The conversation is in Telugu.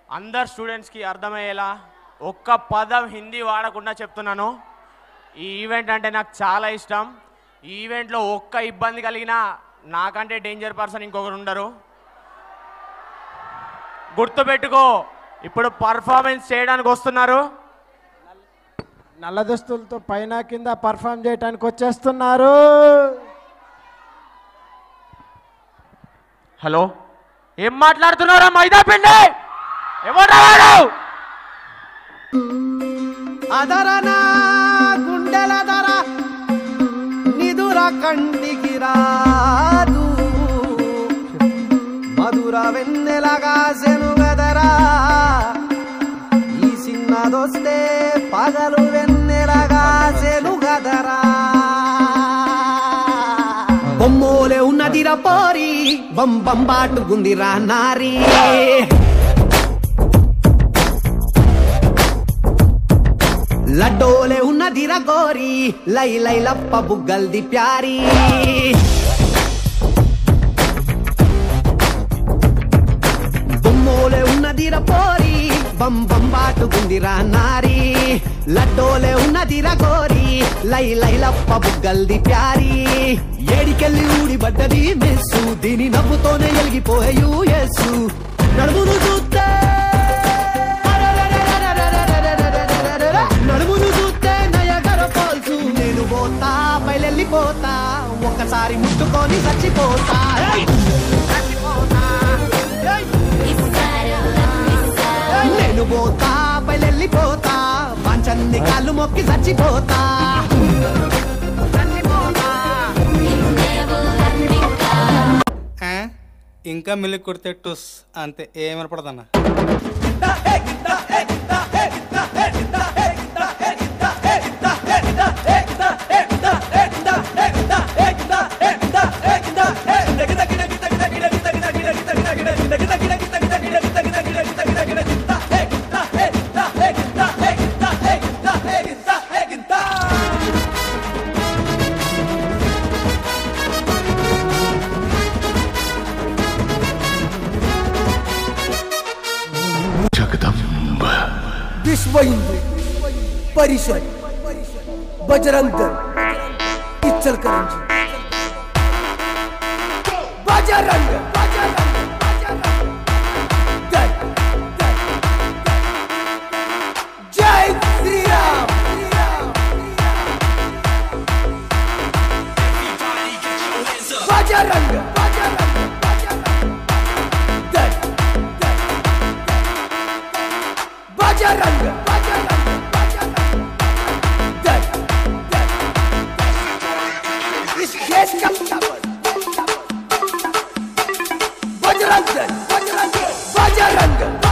అందరు స్టూడెంట్స్కి అర్థమయ్యేలా ఒక్క పదం హిందీ వాడకుండా చెప్తున్నాను ఈ ఈవెంట్ అంటే నాకు చాలా ఇష్టం ఈ ఈవెంట్లో ఒక్క ఇబ్బంది కలిగినా నాకంటే డేంజర్ పర్సన్ ఇంకొకరు ఉండరు గుర్తుపెట్టుకో ఇప్పుడు పర్ఫార్మెన్స్ చేయడానికి వస్తున్నారు నల్ల దుస్తులతో పైన కింద పర్ఫామ్ చేయడానికి వచ్చేస్తున్నారు హలో ఏం మాట్లాడుతున్నారా మైదా పిండి ఎవరు వాడు అదరన గుండెల ధర నిదుర కంటికి రాదు మధుర వెన్నెలగా సెనుగదరా ఈ సిన్నదొస్తే పగలు వెన్నెలగా సెనుగదరా బొమ్మోలే ఉన్నదిరా పోరి బం బంబాటుకుందిరా నారీ లడ్డోలే ఉన్నదిరా గోరి లై లై లప్ప బుగ్గల్ది ప్యారీ బొమ్మోలే ఉన్నదిరా పోరి బం బంబాటుకుందిరా నారీ లడ్డోలే ఉన్నదిరా గోరి లై లై లప్ప బుగ్గల్ది ప్యారీ ఏడికెళ్ళి ఊడిపడ్డది మెస్సు దీని నవ్వుతోనే ఎలిగిపోయు ఎస్సు నడుమును చూస్తే నడుమును చూస్తే నయగర ఫాల్స్ నేను పోతా బయలెళ్ళిపోతా ఒక్కసారి ముట్టుకొని చచ్చిపోతా ఏయ్! చచ్చిపోతా. ఏయ్! నేను పోతా బయలెళ్ళిపోతా పంచన్ని కాళ్ళు మొక్కి చచ్చిపోతా చచ్చిపోతా ఆ? ఇంకా మిల్లి కొడితే టుస్ అంతే ఏమనపడదన్న विश्व हिंदू परिषद बजरंग दल इचलकरंजी बजरंग बजरंग दल जय श्री राम बजरंग बजरंग दल बजरंग बजरंग बजरंग दल इस देश का बजरंग दल बजरंग बजरंग